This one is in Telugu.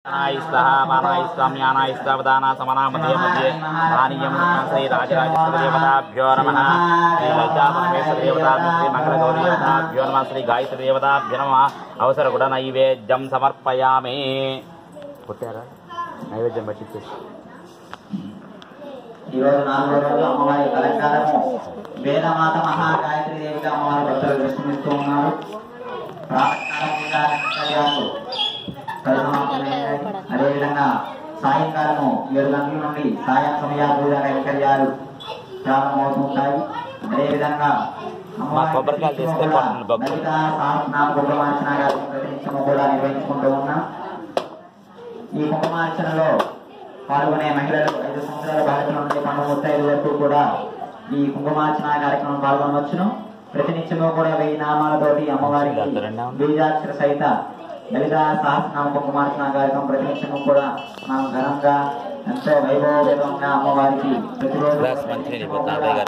स्तः मानायस्ताम्यानायस्तावदाना समाना मध्ये मध्ये मानीयं श्रीराजराजेश्वरदेवताभ्यो नमः श्रीललितापरमेश्वरदेवताभ्यो श्रीमङ्गलगौरीदेवताभ्यो नमः श्रीगायत्रीदेवताभ्यो नमः అవసరగుడ నైవేద్యం సమర్పయామి పుట్టారా నైవేద్యం పట్టించేసి ఈ రోజు నాలుగో రోజు అమ్మవారి అలంకారము వేదమాత మహాగాయత్రి దేవిగా అమ్మవారి భక్తులు దర్శనమిస్తూ ఉన్నారు ప్రాతకాలంగా నైవేద్యాలు పరిసమాప్తమయ్యాయి. అదేవిధంగా సాయంకాలము ఏడు గంటల నుండి సాయం సమయాలు నైవేద్యాలు ప్రారంభమవుతుంటాయి అదేవిధంగా మా కొబ్బరికాయలు తెస్తే పట్టును భక్తులు. లలిత సహస్రనామ కుంకుమార్చన గారు ప్రతినిత్యము కూడా నిర్వహించుకుంటూ ఉన్నాం ఈ కుంకుమార్చనలో పాల్గొనే మహిళలు ఐదు సంవత్సరాల బాలికల నుండి పన్నెండు ముత్తైదు వరకు కూడా ఈ కుంకుమార్చన కార్యక్రమం పాల్గొనవచ్చును ప్రతినిత్యము కూడా వెయ్యి నామాలతోటి అమ్మవారికి బీజాక్షర సహిత లలిత సహస్రనామ కుంకుమార్చన కార్యక్రమం ప్రతినిత్యము కూడా మనం ఘనంగా ఎంతో వైభవపేతంగా అమ్మవారికి ప్రతిరోజు గ్లాస్ మంచినీళ్ళు ఇవ్వు, తాతయ్య గారు.